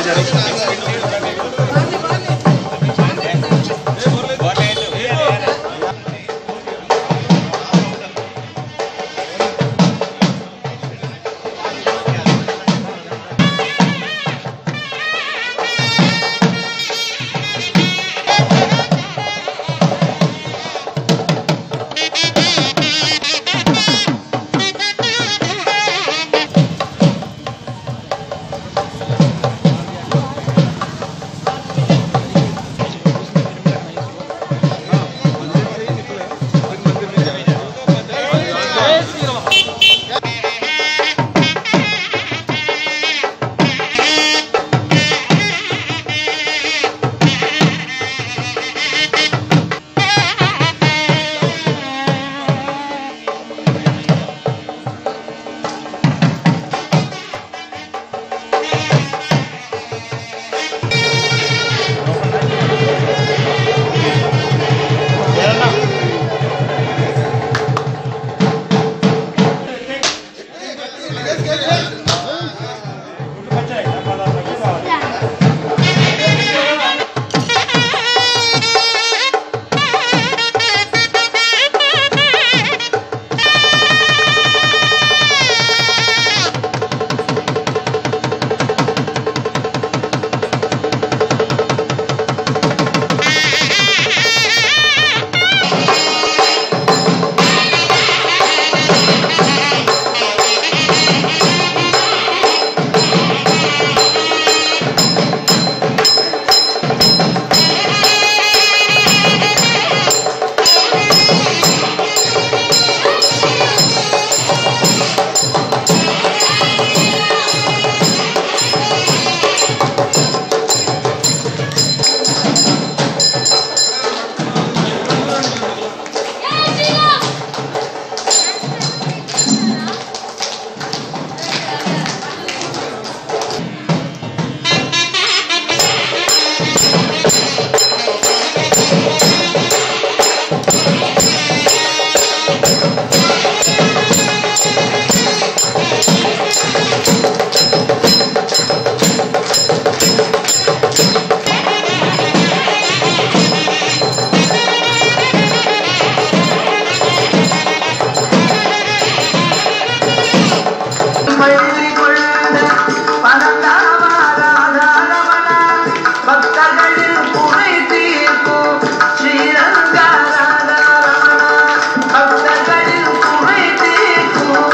பக்தர்களின் குறை தீர்க்கும் ஸ்ரீரங்கராஜரமண பக்தர்களின் குறை தீர்க்கும்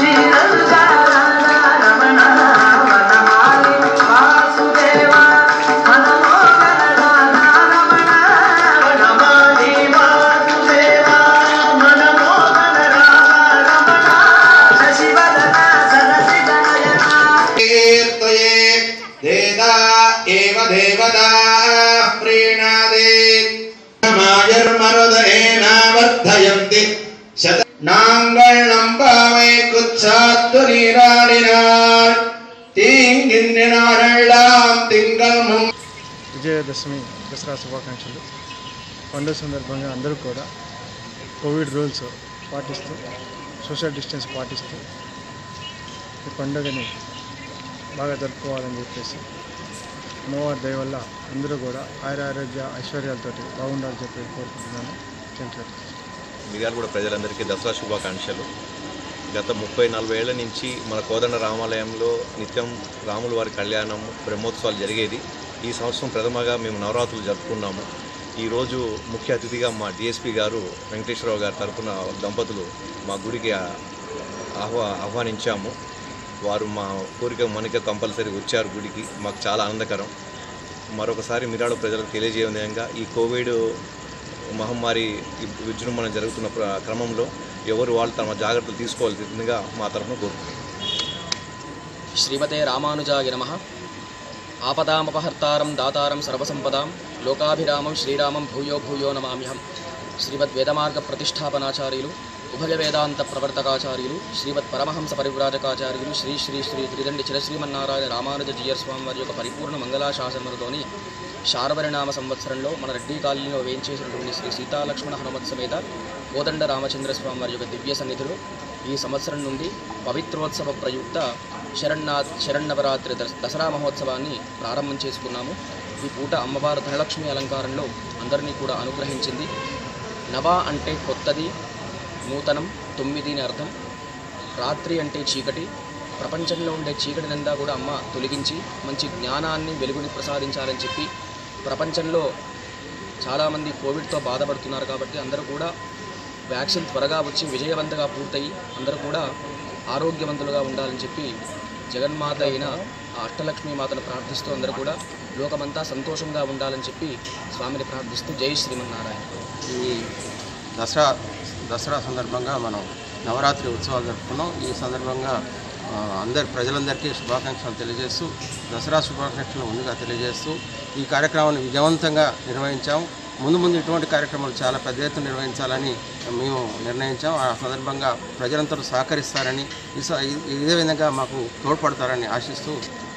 ஸ்ரீரங்கராஜரமண வனமாலி வாசுதேவா மனமோகன ராஜரமண வனமாலி வாசுதேவா மனமோகன ராஜரமண శశివదన సరసిదనయన कीर्तये देदा एव देवता प्रीणादे மாயர்மருதேனாவர்த்தயந்தி சத நாங்கள் நம்பாவை குச்சாத்து நீராடினாள் தீங்கின்றினாரெல்லாம் திங்கள் முன் విజయదశమి దసరా శుభాకాంక్షలు పండుగ సందర్భంగా అందరూ కూడా కోవిడ్ రూల్స్ పాటిస్తూ సోషల్ డిస్టెన్స్ పాటిస్తూ ఈ పండుగని బాగా జరుపుకోవాలని చెప్పేసి అమ్మవారి దయ వల్ల అందరూ కూడా ఆయురారోగ్య ఐశ్వర్యాలతోటి బాగుండాలని చెప్పి కోరుకుంటున్నాను థ్యాంక్ యూ మిర్యాలగూడ ప్రజలందరికీ దసరా శుభాకాంక్షలు గత ముప్పై నలభై ఏళ్ల నుంచి మన కోదండ రామాలయంలో నిత్యం రాముల వారి కళ్యాణం బ్రహ్మోత్సవాలు జరిగేది ఈ సంవత్సరం ప్రథమగా మేము నవరాత్రులు జరుపుకున్నాము ఈరోజు ముఖ్య అతిథిగా మా డిఎస్పి గారు వెంకటేశ్వరరావు గారి తరపున దంపతులు మా గుడికి ఆ- ఆహ్వా ఆహ్వానించాము వారు మా కోరిక మనకి కంపల్సరీ వచ్చారు గుడికి మాకు చాలా ఆనందకరం మరొకసారి మిరాడ ప్రజలకు తెలియజేయ విధంగా ఈ కోవిడ్ మహమ్మారి ఈ విజృంభణ జరుగుతున్న ప్ర- క్రమంలో ఎవరు వాళ్ళు తమ జాగ్రత్తలు తీసుకోవాల్సిందిగా మా తరఫున కోరుకుంటున్నాం శ్రీమతే రామానుజాయ నమ ఆపదామపహర్తారం దాతారం సర్వసంపదాం లోకాభిరామం శ్రీరామం భూయో భూయో నమామ్యహం శ్రీమద్ వేదమార్గ ప్రతిష్టాపనాచార్యులు ఉభయ వేదాంత ప్రవర్తకాచార్యులు శ్రీమద్ పరమహంస పరివ్రాజకాచార్యులు శ్రీ శ్రీ శ్రీ త్రిదండి చిరశ్రీమన్నారాయణ రామానుజ జీయర్ స్వామి వారి యొక్క పరిపూర్ణ మంగళాశాసనములతోని శార్వరినామ సంవత్సరంలో మన రెడ్డి కాలనీలో వేయించేసినటువంటి శ్రీ సీతాలక్ష్మణ హనుమత్ సమేత కోదండ రామచంద్ర స్వామి వారి యొక్క దివ్య సన్నిధులు ఈ సంవత్సరం నుండి పవిత్రోత్సవ ప్రయుక్త శరణ్నా శరణ్నవరాత్రి దస్- దసరా మహోత్సవాన్ని ప్రారంభం చేసుకున్నాము ఈ పూట అమ్మవారు ధనలక్ష్మి అలంకారంలో అందరినీ కూడా అనుగ్రహించింది నవ అంటే కొత్తది నూతనం తొమ్మిది అని అర్థం రాత్రి అంటే చీకటి ప్రపంచంలో ఉండే చీకటినంతా కూడా అమ్మ తొలగించి మంచి జ్ఞానాన్ని వెలుగుని ప్రసాదించాలని చెప్పి ప్రపంచంలో చాలామంది కోవిడ్తో బాధపడుతున్నారు కాబట్టి అందరూ కూడా వ్యాక్సిన్ త్వరగా వచ్చి విజయవంతంగా పూర్తయి అందరూ కూడా ఆరోగ్యవంతులుగా ఉండాలని చెప్పి జగన్మాత అయిన ఆ అష్టలక్ష్మి మాతను ప్రార్థిస్తూ అందరూ కూడా లోకమంతా సంతోషంగా ఉండాలని చెప్పి స్వామిని ప్రార్థిస్తూ జై శ్రీమన్నారాయణ ఈ దసరా దసరా సందర్భంగా మనం నవరాత్రి ఉత్సవాలు జరుపుకున్నాం ఈ సందర్భంగా ఆ, అందరి ప్రజలందరికీ శుభాకాంక్షలు తెలియజేస్తూ దసరా శుభాకాంక్షలు ముందుగా తెలియజేస్తూ ఈ కార్యక్రమాన్ని విజయవంతంగా నిర్వహించాం ముందు ముందు ఇటువంటి కార్యక్రమాలు చాలా పెద్ద ఎత్తున నిర్వహించాలని మేము నిర్ణయించాం ఆ సందర్భంగా ప్రజలందరూ సహకరిస్తారని ఈ స- ఇదే విధంగా మాకు తోడ్పడతారని ఆశిస్తూ